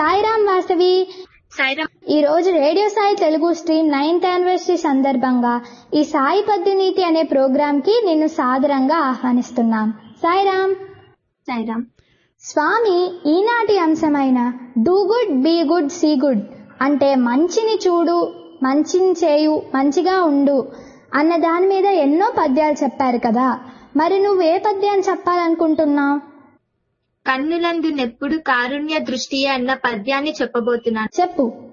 సాయిరాం వాసవి సాయిరామ్ ఈ రోజు radio Sai Telugu stream ninth anniversary సందర్భంగా ఈ సాయి పద్దునీతి అనే ప్రోగ్రాం కి నిన్ను సాదరంగా ఆహ్వానిస్తున్నాం సాయిరాం సాయిరామ్ స్వామి ఈనాటి అంశమైన do good be good see good అంటే మంచిని చూడు మంచిని చేయు మంచిగా ఉండు అన్న దాని మీద ఎన్నో పద్యాలు చెప్పారు కదా మరి నువ్వు ఏ పద్యాన్ని చెప్పాలనుకుంటున్నావు కన్నులందు నెప్పుడు కారుణ్య దృష్టి అన్న పద్యాన్ని చెప్పబోతున్నాను చెప్పు